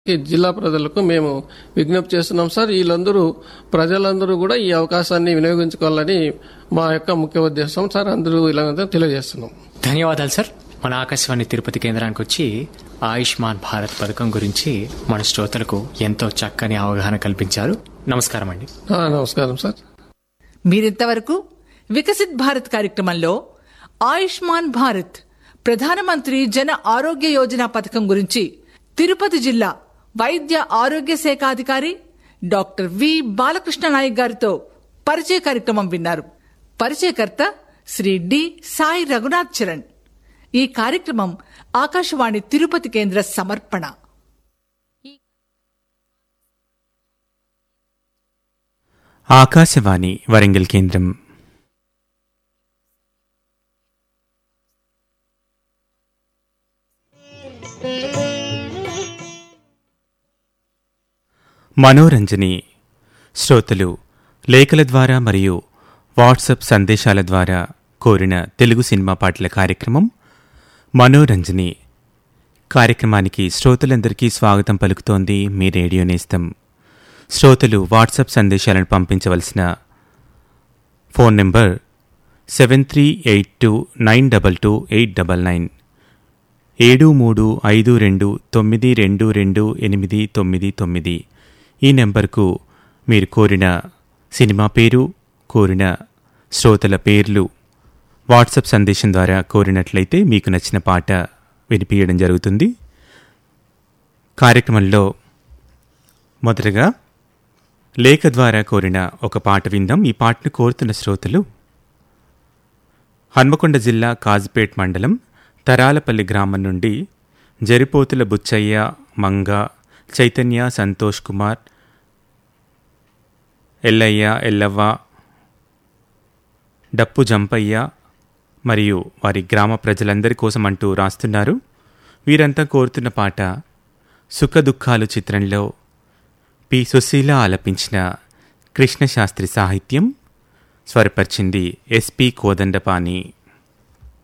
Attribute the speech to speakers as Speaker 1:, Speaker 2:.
Speaker 1: ఈ జిల్లా ప్రజలకు మేము విజ్ఞప్తి చేస్తున్నాం సార్ వీళ్ళందరూ ప్రజలందరూ కూడా ఈ అవకాశాన్ని వినియోగించుకోవాలని మా యొక్క ముఖ్య ఉద్దేశం సార్ అందరూ ఇలా తెలియజేస్తున్నాం
Speaker 2: ధన్యవాదాలు సార్ మన ఆకాశవాణి తిరుపతి కేంద్రానికి వచ్చి ఆయుష్మాన్ భారత్ పథకం గురించి మన శ్రోతలకు ఎంతో చక్కని అవగాహన కల్పించారు నమస్కారం అండి
Speaker 1: ఆ, నమస్కారం సార్
Speaker 3: మీరింతవరకు వికసిత్ భారత్ కార్యక్రమంలో ఆయుష్మాన్ భారత్ ప్రధానమంత్రి జన ఆరోగ్య యోజన పథకం గురించి తిరుపతి జిల్లా వైద్య ఆరోగ్య శాఖ అధికారి డాక్టర్ వి బాలకృష్ణ నాయక్ గారితో పరిచయ కార్యక్రమం విన్నారు పరిచయకర్త శ్రీ డి సాయి రఘునాథ్ చరణ్ ఈ కార్యక్రమం ఆకాశవాణి తిరుపతి కేంద్ర సమర్పణ
Speaker 4: ఆకాశవాణి వరంగల్ కేంద్రం మనోరంజని శ్రోతలు లేఖల ద్వారా మరియు వాట్సాప్ సందేశాల ద్వారా కోరిన తెలుగు సినిమా పాటల కార్యక్రమం మనోరంజని కార్యక్రమానికి శ్రోతలందరికీ స్వాగతం పలుకుతోంది మీ రేడియో నేస్తం శ్రోతలు వాట్సాప్ సందేశాలను పంపించవలసిన phone number seven three eight two nine double two eight double nine ఏడు మూడు ఐదు రెండు తొమ్మిది రెండు రెండు ఎనిమిది తొమ్మిది తొమ్మిది ఈ నెంబర్కు మీరు కోరిన సినిమా పేరు కోరిన శ్రోతల పేర్లు వాట్సాప్ సందేశం ద్వారా కోరినట్లయితే మీకు నచ్చిన పాట వినిపించడం జరుగుతుంది కార్యక్రమంలో మొదటగా లేఖ ద్వారా కోరిన ఒక పాట విందాం ఈ పాటను కోరుతున్న శ్రోతలు హన్మకొండ జిల్లా కాజుపేట్ మండలం తరాలపల్లి గ్రామం నుండి జరిపోతుల బుచ్చయ్య మంగ చైతన్య సంతోష్ కుమార్ ఎల్లయ్య ఎల్లవ్వ డప్పు జంపయ్య మరియు వారి గ్రామ ప్రజలందరి కోసం అంటూ రాస్తున్నారు వీరంతా కోరుతున్న పాట సుఖదుఖాలు చిత్రంలో పి సుశీల ఆలపించిన కృష్ణశాస్త్రి సాహిత్యం స్వరపరిచింది ఎస్పి కోదండపాణి